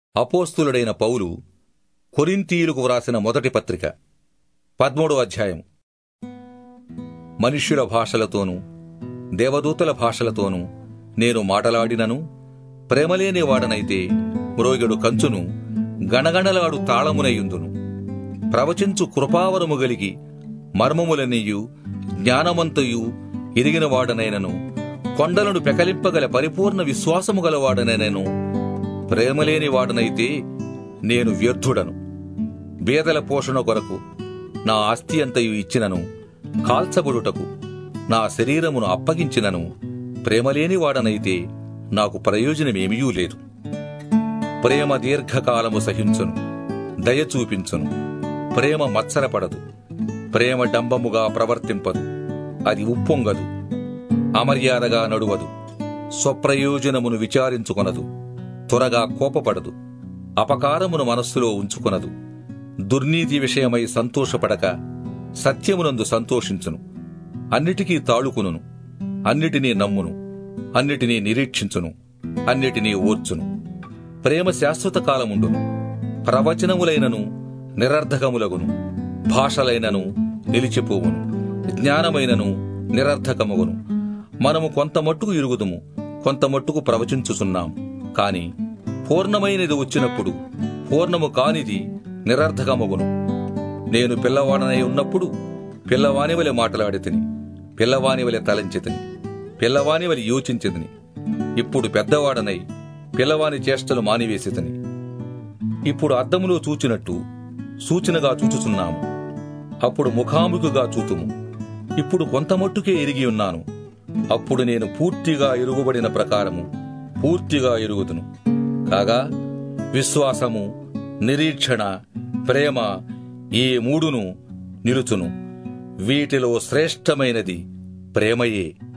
అపోస్తులుడైన పౌలు కొరింథీయులకు వ్రాసిన మొదటి పత్రిక పదమూడో అధ్యాయం మనుష్యుల భాషలతోనూ దేవదూతల భాషలతోనూ నేను మాటలాడినను ప్రేమలేని వాడనైతే మ్రోగెడు కంచును గణగణలాడు తాళమునయుందును ప్రవచించు కృపావరము గలిగి మర్మములనియు జ్ఞానమంతయు ఎరిగిన వాడనైనను కొండలను పెకలింపగల పరిపూర్ణ విశ్వాసము గలవాడనైనను ప్రేమలేని వాడనైతే నేను వ్యర్థుడను బేదల పోషణ కొరకు నా ఆస్తి అంతయు ఇచ్చినను కాల్చబడుటకు నా శరీరమును అప్పగించినను ప్రేమలేని వాడనైతే నాకు ప్రయోజనమేమీ లేదు ప్రేమ దీర్ఘకాలము సహించును దయ చూపించును ప్రేమ మత్సరపడదు ప్రేమ డంబముగా ప్రవర్తింపదు అది ఉప్పొంగదు అమర్యాదగా నడువదు స్వప్రయోజనమును విచారించుకొనదు త్వరగా కోపపడదు అపకారమును మనస్సులో ఉంచుకొనదు దుర్నీతి విషయమై సంతోషపడక సత్యమునందు సంతోషించును అన్నిటికీ తాళుకును అన్నిటినీ నమ్మును అన్నిటినీ నిరీక్షించును అన్నిటినీ ఓర్చును ప్రేమ శాశ్వత కాలముండును ప్రవచనములైనను నిరర్ధకములగును భాషలైనను నిలిచిపోవును జ్ఞానమైనను నిరర్ధకమగును మనము కొంత మట్టుకు ఇరుగుదుము కొంత మట్టుకు ప్రవచించుచున్నాం కాని పూర్ణమైనది వచ్చినప్పుడు పూర్ణము కానిది నిరర్ధకమగును నేను పిల్లవాడనై ఉన్నప్పుడు పిల్లవాని వలె మాట్లాడి తిని పిల్లవాని వలె తలంచి తిని పిల్లవాని వలె యోచించి తిని ఇప్పుడు పెద్దవాడనై పిల్లవాని చేష్టలు మానివేసి తిని ఇప్పుడు అద్దములో చూచినట్టు సూచనగా చూచుచున్నాము అప్పుడు ముఖాముఖిగా చూతుము ఇప్పుడు కొంతమట్టుకే ఎరిగి ఉన్నాను అప్పుడు నేను పూర్తిగా ఎరుగుబడిన ప్రకారము పూర్తిగా ఎరుగుదును కాగా విశ్వాసము నిరీక్షణ ప్రేమ ఈ మూడును నిలుచును వీటిలో శ్రేష్టమైనది ప్రేమయే